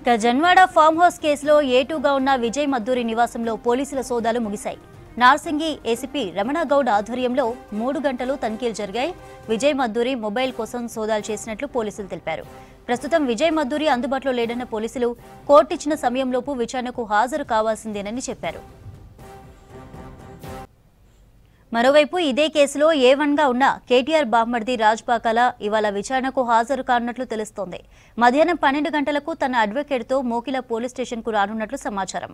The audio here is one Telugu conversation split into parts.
ఇక జన్వాడ ఫామ్ హౌస్ కేసులో ఏటూగా ఉన్న విజయ్ మద్దూరి నివాసంలో పోలీసుల సోదాలు ముగిశాయి నార్సింగి ఏసీపీ రమణ గౌడ్ ఆధ్వర్యంలో మూడు గంటలు తనిఖీలు జరిగాయి విజయ్ మద్దూరి మొబైల్ కోసం సోదాలు చేసినట్లు పోలీసులు తెలిపారు ప్రస్తుతం విజయ్ మద్దూరి అందుబాటులో లేడన్న పోలీసులు కోర్టిచ్చిన సమయంలోపు విచారణకు హాజరు కావాల్సిందేనని చెప్పారు మరోవైపు ఇదే కేసులో ఏ వన్గా ఉన్న కేటీఆర్ బామ్మర్ది రాజ్పాకాల ఇవాళ విచారణకు హాజరు కానున్నట్లు తెలుస్తోంది మధ్యాహ్నం పన్నెండు గంటలకు తన అడ్వకేట్తో మోకిల పోలీస్ స్టేషన్కు రానున్నట్లు సమాచారం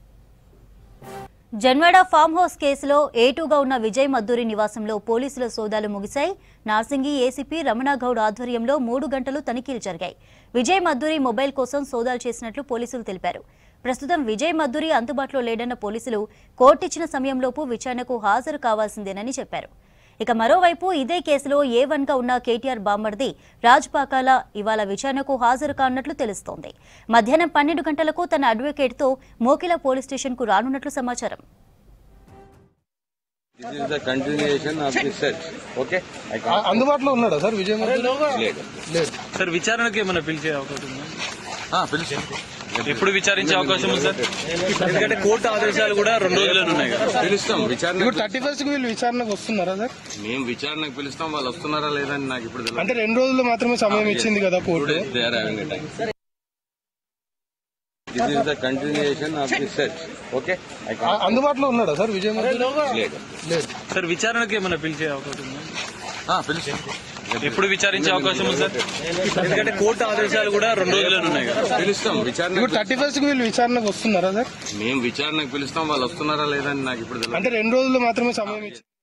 జన్వాడ ఫామ్ హౌస్ కేసులో ఏటూగా ఉన్న విజయ్ మద్దూరి నివాసంలో పోలీసుల సోదాలు ముగిశాయి నార్సింగి ఏసీపీ రమణగౌడ్ ఆధ్వర్యంలో మూడు గంటలు తనిఖీలు జరిగాయి విజయ్ మద్దూరి మొబైల్ కోసం సోదాలు చేసినట్లు పోలీసులు తెలిపారు ప్రస్తుతం విజయ్ మద్దూరి అందుబాటులో లేడన్న పోలీసులు కోర్టిచ్చిన సమయంలోపు విచారణకు హాజరు కావాల్సిందేనని చెప్పారు ఇక మరోవైపు ఇదే కేసులో ఏ వన్గా ఉన్న కేటీఆర్ బామ్మర్ది రాజ్ పాకాల ఇవాళ విచారణకు హాజరు కానున్నట్లు తెలుస్తోంది మధ్యాహ్నం పన్నెండు గంటలకు తన అడ్వకేట్తో మోకిల పోలీస్ స్టేషన్కు రానున్నట్లు సమాచారం This is the continuation of the search. Okay? I ఆ- can't. అందుబాటులో ఉన్నాడా సార్ విజయ్ మధ్య లేదు. లేదు సార్ విచారణకు ఏమైనా పిలిచే అవకాశం ఉందా ఆ, పిలుచు. ఎప్పుడు విచారించే అవకాశం ఉంది సార్ ఎందుకంటే కోర్టు ఆదేశాలు కూడా రెండు రోజులు ఉన్నాయి కదా పిలుస్తాం విచారణ ఇప్పుడు థర్టీ ఫస్ట్ కి వీళ్ళు విచారణకు వస్తున్నారా సార్ మేము విచారణకు పిలుస్తాం వాళ్ళు వస్తున్నారా లేదని నాకు ఇప్పుడు తెలియదు అంటే రెండు రోజులు మాత్రమే సమయం ఇచ్చింది కదా court they are having time this is the continuation of the search okay I uh- can't. అందుబాటులో ఉన్నాడా సార్ విజయ్ మధ్య లేదు. లేదు సార్ విచారణకు ఏమైనా పిలిచే అవకాశం ఉందా ఆ, పిలుచు. ఎప్పుడు విచారించే అవకాశం ఉంది సార్ ఎందుకంటే కోర్టు ఆదేశాలు కూడా రెండు రోజులు ఉన్నాయి కదా పిలుస్తాం విచారణ ఇప్పుడు థర్టీ ఫస్ట్ కి వీళ్ళు విచారణకు వస్తున్నారా సార్ మేము విచారణకు పిలుస్తాం వాళ్ళు వస్తున్నారా లేదని నాకు ఇప్పుడు తెలియదు అంటే రెండు రోజులు మాత్రమే సమయం ఇచ్చింది